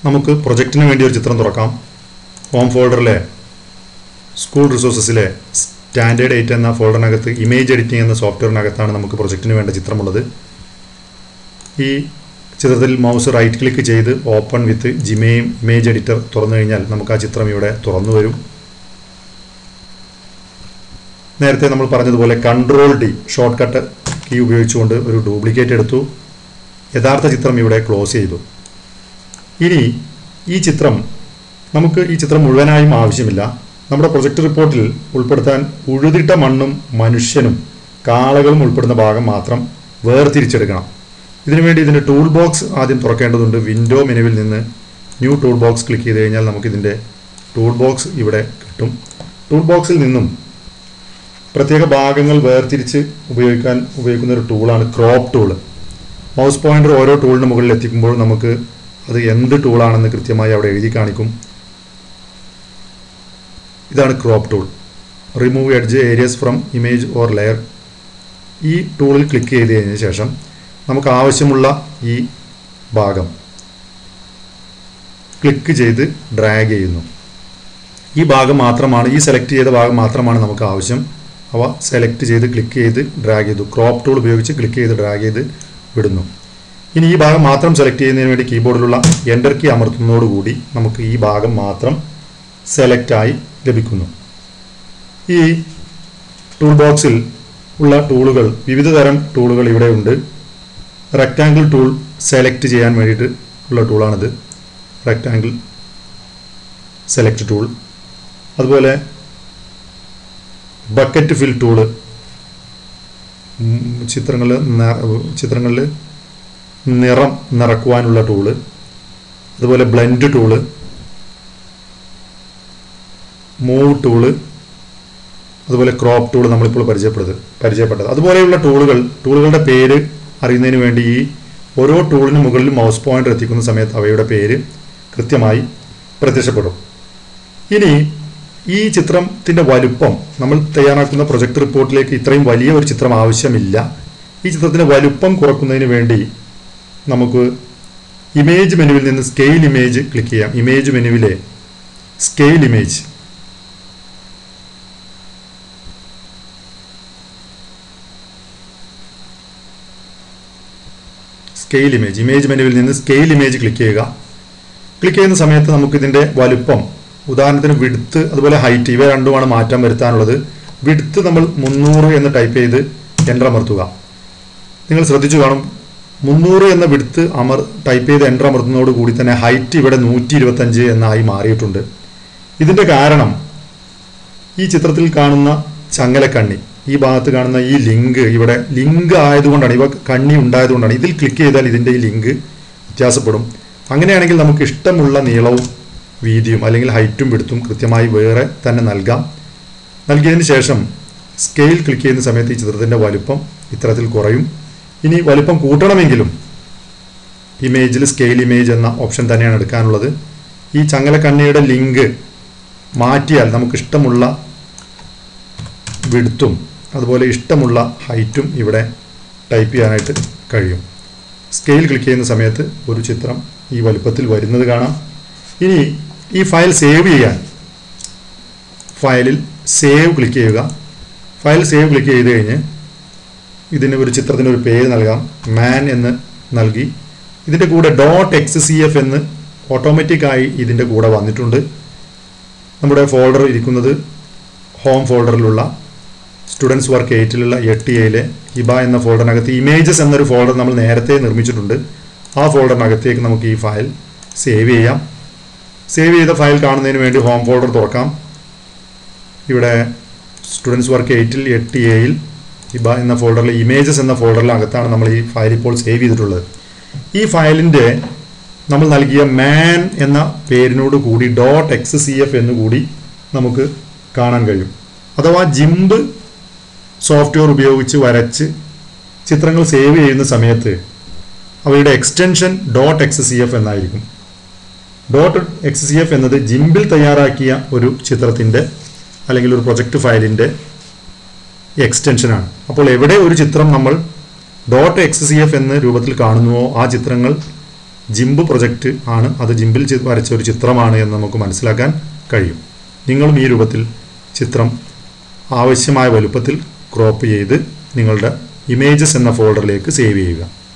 നമുക്ക് പ്രൊജക്റ്റിന് വേണ്ടി ഒരു ചിത്രം തുറക്കാം ഹോം ഫോൾഡറിലെ സ്കൂൾ റിസോഴ്സസിലെ സ്റ്റാൻഡേർഡ് എയ്റ്റ് എന്ന ഫോൾഡറിനകത്ത് ഇമേജ് എഡിറ്റിംഗ് എന്ന സോഫ്റ്റ്വെയറിനകത്താണ് നമുക്ക് പ്രൊജക്റ്റിന് വേണ്ട ചിത്രമുള്ളത് ഈ ചിത്രത്തിൽ മൗസ് റൈറ്റ് ക്ലിക്ക് ചെയ്ത് ഓപ്പൺ വിത്ത് ജിമെയും ഇമേജ് എഡിറ്റർ തുറന്നു കഴിഞ്ഞാൽ നമുക്ക് ആ ചിത്രം ഇവിടെ തുറന്നു വരും നേരത്തെ നമ്മൾ പറഞ്ഞതുപോലെ control D shortcut key ഉപയോഗിച്ചുകൊണ്ട് ഒരു ഡ്യൂപ്ലിക്കേറ്റ് എടുത്തു യഥാർത്ഥ ചിത്രം ഇവിടെ ക്ലോസ് ചെയ്തു ഇനി ഈ ചിത്രം നമുക്ക് ഈ ചിത്രം മുഴുവനായും ആവശ്യമില്ല നമ്മുടെ പ്രൊജക്ട് റിപ്പോർട്ടിൽ ഉൾപ്പെടുത്താൻ ഉഴുതിട്ട മണ്ണും മനുഷ്യനും കാളകളും ഉൾപ്പെടുന്ന ഭാഗം മാത്രം വേർതിരിച്ചെടുക്കണം ഇതിനുവേണ്ടി ഇതിൻ്റെ ടൂൾ ബോക്സ് ആദ്യം തുറക്കേണ്ടതുണ്ട് വിൻഡോ മെനുവിൽ നിന്ന് ന്യൂ ടൂൾ ബോക്സ് ക്ലിക്ക് ചെയ്ത് കഴിഞ്ഞാൽ നമുക്കിതിൻ്റെ ടൂൾ ബോക്സ് ഇവിടെ കിട്ടും ടൂൾ ബോക്സിൽ നിന്നും പ്രത്യേക ഭാഗങ്ങൾ വേർതിരിച്ച് ഉപയോഗിക്കാൻ ഉപയോഗിക്കുന്ന ഒരു ടൂളാണ് ക്രോപ്പ് ടൂൾ മൗസ് പോയിന്റർ ഓരോ ടൂളിന് മുകളിൽ എത്തിക്കുമ്പോൾ നമുക്ക് അത് എന്ത് ടൂളാണെന്ന് കൃത്യമായി അവിടെ എഴുതി കാണിക്കും ഇതാണ് crop tool remove edge areas from image or layer ഈ ടൂളിൽ ക്ലിക്ക് ചെയ്ത് കഴിഞ്ഞ ശേഷം നമുക്ക് ആവശ്യമുള്ള ഈ ഭാഗം ക്ലിക്ക് ചെയ്ത് ഡ്രാഗ് ചെയ്യുന്നു ഈ ഭാഗം മാത്രമാണ് ഈ സെലക്ട് ചെയ്ത ഭാഗം മാത്രമാണ് നമുക്ക് ആവശ്യം അവ സെലക്ട് ചെയ്ത് ക്ലിക്ക് ചെയ്ത് ഡ്രാഗ് ചെയ്തു ക്രോപ്പ് ടൂൾ ഉപയോഗിച്ച് ക്ലിക്ക് ചെയ്ത് ഡ്രാഗ് ചെയ്ത് വിടുന്നു ഇനി ഈ ഭാഗം മാത്രം സെലക്ട് ചെയ്യുന്നതിന് വേണ്ടി കീബോർഡിലുള്ള എൻ്റർ കീ അമർത്തുന്നതോടുകൂടി നമുക്ക് ഈ ഭാഗം മാത്രം സെലക്റ്റായി ലഭിക്കുന്നു ഈ ടൂൾ ബോക്സിൽ ഉള്ള ടൂളുകൾ വിവിധ തരം ടൂളുകൾ ഇവിടെ ഉണ്ട് റെക്റ്റാങ്കിൾ ടൂൾ സെലക്ട് ചെയ്യാൻ വേണ്ടിയിട്ട് ഉള്ള ടൂളാണിത് റെക്റ്റാങ്കിൾ സെലക്ട് ടൂൾ അതുപോലെ ബക്കറ്റ് ഫിൽ ടൂള് ചിത്രങ്ങളിൽ ചിത്രങ്ങളിൽ നിറം നിറക്കുവാനുള്ള ടൂള് അതുപോലെ ബ്ലെൻഡ് ടൂള് മൂവ് ടൂള് അതുപോലെ ക്രോപ്പ് ടൂൾ നമ്മളിപ്പോൾ പരിചയപ്പെടുന്നത് പരിചയപ്പെട്ടത് അതുപോലെയുള്ള ടൂളുകൾ ടൂളുകളുടെ പേര് അറിയുന്നതിന് വേണ്ടി ഈ ഓരോ ടൂളിന് മുകളിൽ മൗസ് പോയിന്റർ എത്തിക്കുന്ന സമയത്ത് അവയുടെ പേര് കൃത്യമായി പ്രത്യക്ഷപ്പെടും ഇനി ഈ ചിത്രത്തിൻ്റെ വലുപ്പം നമ്മൾ തയ്യാറാക്കുന്ന പ്രൊജക്ട് റിപ്പോർട്ടിലേക്ക് ഇത്രയും വലിയ ഒരു ചിത്രം ആവശ്യമില്ല ഈ ചിത്രത്തിൻ്റെ വലുപ്പം കുറക്കുന്നതിന് വേണ്ടി നമുക്ക് ഇമേജ് മെനുവിൽ നിന്ന് സ്കെയിൽ ഇമേജ് ക്ലിക്ക് ചെയ്യാം ഇമേജ് മെനുവിലെ scale image scale image image മെനുവിൽ നിന്ന് സ്കെയിൽ ഇമേജ് ക്ലിക്ക് ചെയ്യുക ക്ലിക്ക് ചെയ്യുന്ന സമയത്ത് നമുക്ക് ഇതിൻ്റെ വലുപ്പം ഉദാഹരണത്തിന് വിടുത്ത് അതുപോലെ ഹൈറ്റ് ഇവ രണ്ടുമാണ് മാറ്റം വരുത്താനുള്ളത് വിടുത്ത് നമ്മൾ മുന്നൂറ് എന്ന് ടൈപ്പ് ചെയ്ത് എൻ്റർ അമർത്തുക നിങ്ങൾ ശ്രദ്ധിച്ചു കാണും മുന്നൂറ് എന്ന വിടുത്ത് അമർ ടൈപ്പ് ചെയ്ത് എൻ്റർ അമർത്തുന്നതോട് കൂടി തന്നെ ഹൈറ്റ് ഇവിടെ നൂറ്റി ഇരുപത്തഞ്ച് എന്നായി മാറിയിട്ടുണ്ട് ഇതിൻ്റെ കാരണം ഈ ചിത്രത്തിൽ കാണുന്ന ചങ്ങലക്കണ്ണി ഈ ഭാഗത്ത് കാണുന്ന ഈ ലിങ്ക് ഇവിടെ ലിങ്ക് ആയതുകൊണ്ടാണ് ഇവ കണ്ണി ഉണ്ടായതുകൊണ്ടാണ് ഇതിൽ ക്ലിക്ക് ചെയ്താൽ ഇതിൻ്റെ ഈ ലിങ്ക് വ്യത്യാസപ്പെടും അങ്ങനെയാണെങ്കിൽ നമുക്ക് ഇഷ്ടമുള്ള നീളവും വീതിയും അല്ലെങ്കിൽ ഹൈറ്റും വിടുത്തും കൃത്യമായി വേറെ തന്നെ നൽകാം നൽകിയതിന് ശേഷം സ്കെയിൽ ക്ലിക്ക് ചെയ്യുന്ന സമയത്ത് ഈ ചിത്രത്തിൻ്റെ വലുപ്പം ഇത്തരത്തിൽ കുറയും ഇനി വലുപ്പം കൂട്ടണമെങ്കിലും ഇമേജിൽ സ്കെയിൽ ഇമേജ് എന്ന ഓപ്ഷൻ തന്നെയാണ് എടുക്കാനുള്ളത് ഈ ചങ്ങലക്കണ്ണിയുടെ ലിങ്ക് മാറ്റിയാൽ നമുക്ക് ഇഷ്ടമുള്ള വിടുത്തും അതുപോലെ ഇഷ്ടമുള്ള ഹൈറ്റും ഇവിടെ ടൈപ്പ് ചെയ്യാനായിട്ട് കഴിയും സ്കെയിൽ ക്ലിക്ക് ചെയ്യുന്ന സമയത്ത് ഒരു ചിത്രം ഈ വലുപ്പത്തിൽ വരുന്നത് കാണാം ഇനി ഈ ഫയൽ സേവ് ചെയ്യാൻ ഫയലിൽ സേവ് ക്ലിക്ക് ചെയ്യുക ഫയൽ സേവ് ക്ലിക്ക് ചെയ്ത് കഴിഞ്ഞ് ഇതിന് ഒരു ചിത്രത്തിന് ഒരു പേര് നൽകാം മാൻ എന്ന് നൽകി ഇതിൻ്റെ കൂടെ ഡോട്ട് എക്സ് സി എഫ് എന്ന് ഓട്ടോമാറ്റിക്കായി ഇതിൻ്റെ കൂടെ വന്നിട്ടുണ്ട് നമ്മുടെ ഫോൾഡർ ഇരിക്കുന്നത് ഹോം ഫോൾഡറിലുള്ള സ്റ്റുഡൻസ് വർക്ക് എയ്റ്റിലുള്ള എട്ട് എയിലെ ഹിബ എന്ന ഫോൾഡറിനകത്ത് ഇമേജസ് എന്നൊരു ഫോൾഡർ നമ്മൾ നേരത്തെ നിർമ്മിച്ചിട്ടുണ്ട് ആ ഫോൾഡറിനകത്തേക്ക് നമുക്ക് ഈ ഫയൽ സേവ് ചെയ്യാം സേവ് ചെയ്ത ഫയൽ കാണുന്നതിന് വേണ്ടി ഹോം ഫോൾഡർ തുറക്കാം ഇവിടെ സ്റ്റുഡൻസ് വർക്ക് എയ്റ്റിൽ എട്ട് എയിൽ ഹിബ എന്ന ഫോൾഡറിൽ ഇമേജസ് എന്ന ഫോൾഡറിലകത്താണ് നമ്മൾ ഈ ഫയൽ ഇപ്പോൾ സേവ് ചെയ്തിട്ടുള്ളത് ഈ ഫയലിൻ്റെ നമ്മൾ നൽകിയ മാൻ എന്ന പേരിനോട് കൂടി ഡോട്ട് എക്സ് സി എഫ് എന്ന് കൂടി നമുക്ക് കാണാൻ കഴിയും അഥവാ ജിംബ് സോഫ്റ്റ്വെയർ ഉപയോഗിച്ച് വരച്ച് ചിത്രങ്ങൾ സേവ് ചെയ്യുന്ന സമയത്ത് അവയുടെ extension dot X C F എന്നായിരിക്കും ഡോട്ട് എക്സ് സി എഫ് എന്നത് ജിംബിൽ തയ്യാറാക്കിയ ഒരു ചിത്രത്തിൻ്റെ അല്ലെങ്കിൽ ഒരു പ്രൊജക്റ്റ് ഫയലിൻ്റെ എക്സ്റ്റൻഷനാണ് അപ്പോൾ എവിടെ ഒരു ചിത്രം നമ്മൾ ഡോട്ട് എക്സ് സി എഫ് എന്ന രൂപത്തിൽ കാണുന്നുവോ ആ ചിത്രങ്ങൾ ജിംബ് പ്രൊജക്റ്റ് ആണ് അത് ജിംബിൽ ചി- വരച്ച ഒരു ചിത്രമാണ് എന്ന് നമുക്ക് മനസ്സിലാക്കാൻ കഴിയും നിങ്ങളും ഈ രൂപത്തിൽ ചിത്രം ആവശ്യമായ വലുപ്പത്തിൽ ക്രോപ്പ് ചെയ്ത് നിങ്ങളുടെ ഇമേജസ് എന്ന ഫോൾഡറിലേക്ക് സേവ് ചെയ്യുക